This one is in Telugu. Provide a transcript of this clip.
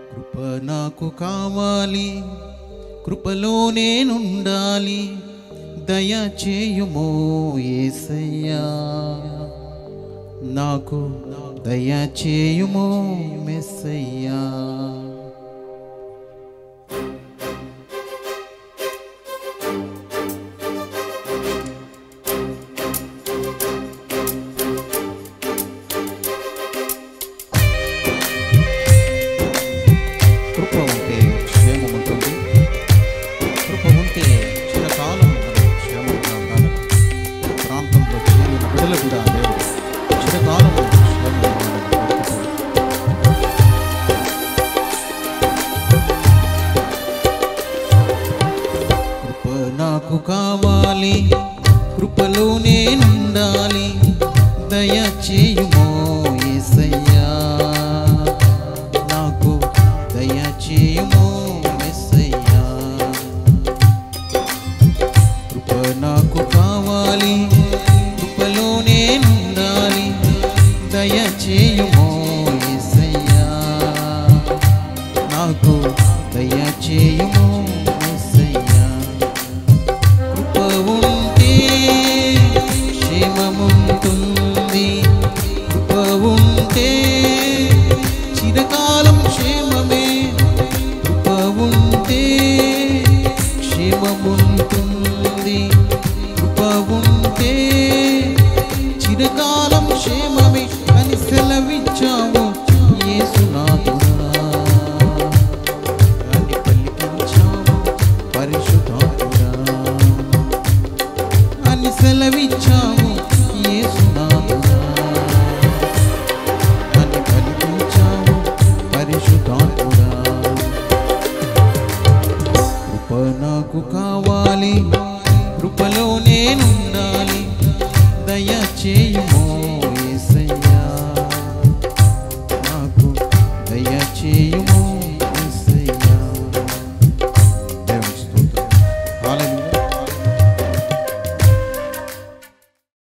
కృప నాకు కావాలి కృపలో నేనుండాలి దయ చేయుమో ఏసయ్యా నాకు దయ చేయుమో మెస్సయ్యా కృప ఉంటే క్షేమం ఉంటుంది కృప ఉంటే చిరకాలం మనం క్షేమంగా ఉండాలి ప్రాంతంలో చేరిన బిడలు కూడా దేవుడు చిరకాలం క్షేమంగా ఉండాలని కోరుకుంటున్నాడు. కృప నాకు కావాలి కృపలో నేనుండాలి దయ చేయుమో యేసయ్యా నాకు దయ చేయుమో యేసయ్యా కృప నాకు కావాలి కృపలో నేనుండాలి దయ చేయుమో యేసయ్యా నాకు దయ చేయుమో యేసయ్యా కృప ఉంటే క్షేమముంటుంది కృప ఉంటే చిరకాలం క్షేమమే కృప ఉంటే క్షేమముంటుంది కృప ఉంటే చిరకాలం క్షేమమే అని సెలవిచ్చావు యేసునాథుడా అని పలికించావు పరిశుద్ధాత్ముడా అని సెలవిచ్చావు యేసునాథుడా అని పలికించావు పరిశుద్ధాత్ముడా కృప నాకు కావాలి కృపలో నేనుండాలి దయ చేయుమో